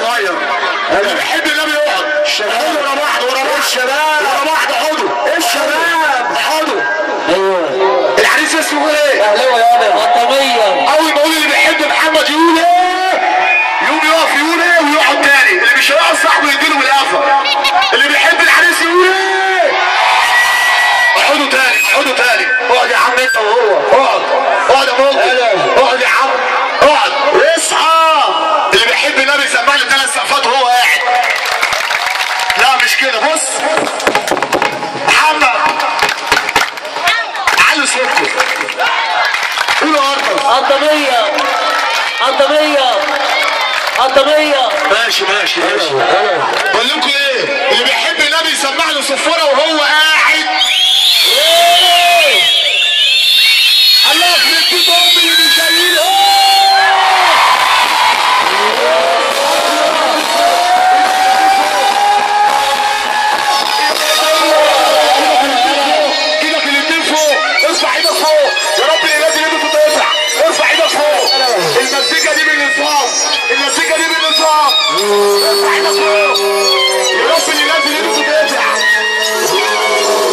صغير اللي بيحب النبي يقعد الشباب. ورا بعض ورا بعض الشباب. ورا بعض اقعدوا الشباب. اقعدوا ايوه العريس اسمه ايه؟ اهلاوي يابا وطنيه اول ما اقول اللي بيحب محمد يقول ايه؟ يقوم يقف يقول ايه ويقعد تاني اللي مش هيقف صاحبه يديله بالقفا اللي بيحب العريس يقول ايه؟ اقعدوا تاني اقعدوا تاني اقعد يا عم انت وهو اقعد اقعد يا ممكن اقعد يا عم اقعد اصحى اللي بيحب النبي يسمع له ثلاث سقفات وهو قاعد لا مش كده بص محمد علي صوتكم قولوا ارض قطميه قطميه قطميه ماشي ماشي ماشي بقول لكم ايه اللي بيحب النبي يسمع له صفاره وهو قاعد الله يخرب بيت امي اللي بيشيل ايدك الاتنين فوق ارفع ايدك فوق يا رب اللي لازم ايده تتقطع ارفع ايدك فوق المزيكا دي بالنظام المزيكا دي بالنظام ارفع ايدك فوق يا رب اللي لازم ايده تتقطع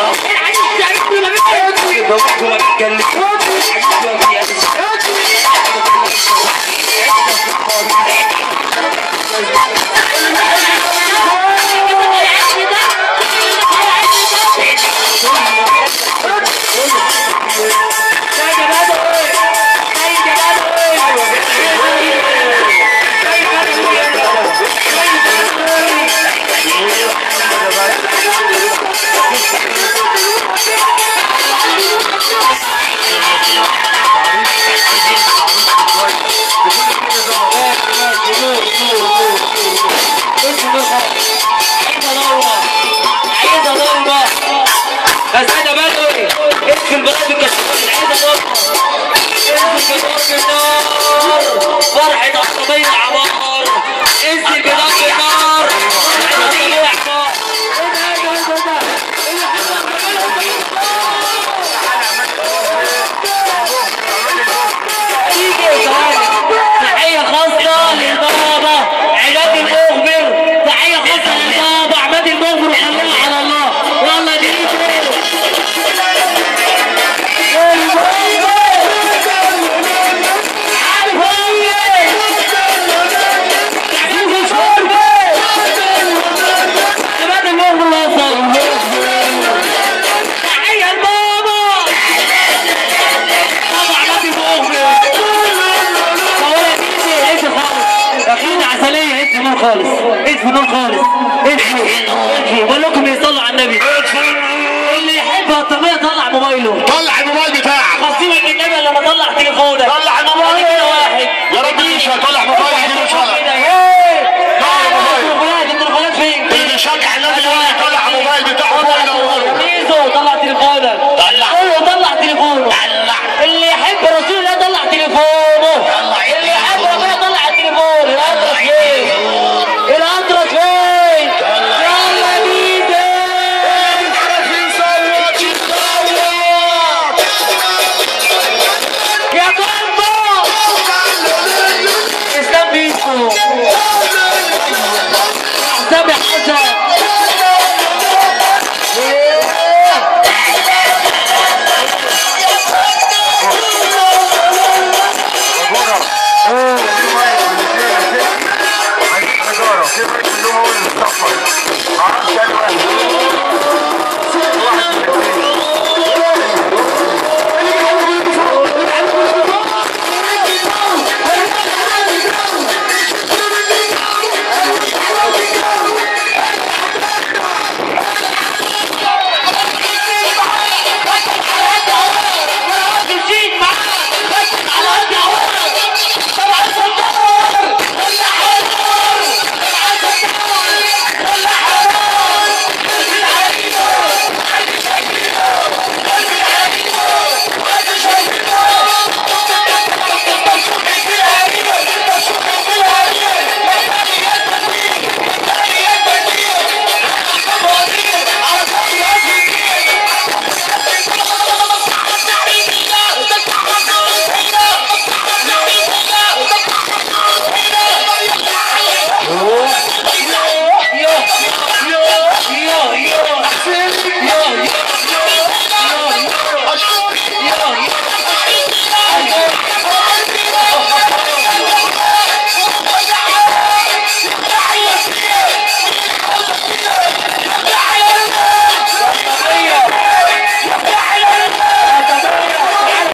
باباكم ما بيتكلمش بس انا بدوي ادخل بلد الكشافين عايز اضربها انزل بضرب النار فرحة عصبية عمار انزل بضرب النار فرحة عصبية عمار ايه ده ايه ده ايه ده ايه اللي حصل تيجي تحية خاصة للبابا عماد المخبر تحية خاصة للبابا عماد المخبر وخليها على الله يلا ديجي خالص ادفوا نور خالص ادفوا ادفوا بقول لكم يصلوا على النبي اللي يحب الطبيعه طلع موبايله طلع الموبايل بتاعك خاصيمك بالنبي لما طلع تليفونك طلع الموبايل كده واحد يا رب مش هيطلع موبايل يجيله شلل كده ايه لا يا موبايل. التليفونات التليفونات فين اللي بيشجع النادي الاهلي يطلع الموبايل بتاعه فوق ينوره ميزو طلع تليفونك طلع. قول له طلع تليفونه طلع. اللي يحب رسول الله طلع تليفونه طلع. اللي يحب ربنا طلع التليفون الادرس فين الادرس فين يلا ميزو عارفين صوت صوت يا كومبو اسلام بيسو حسام حسن كيف كلهم هو اللي مستقبل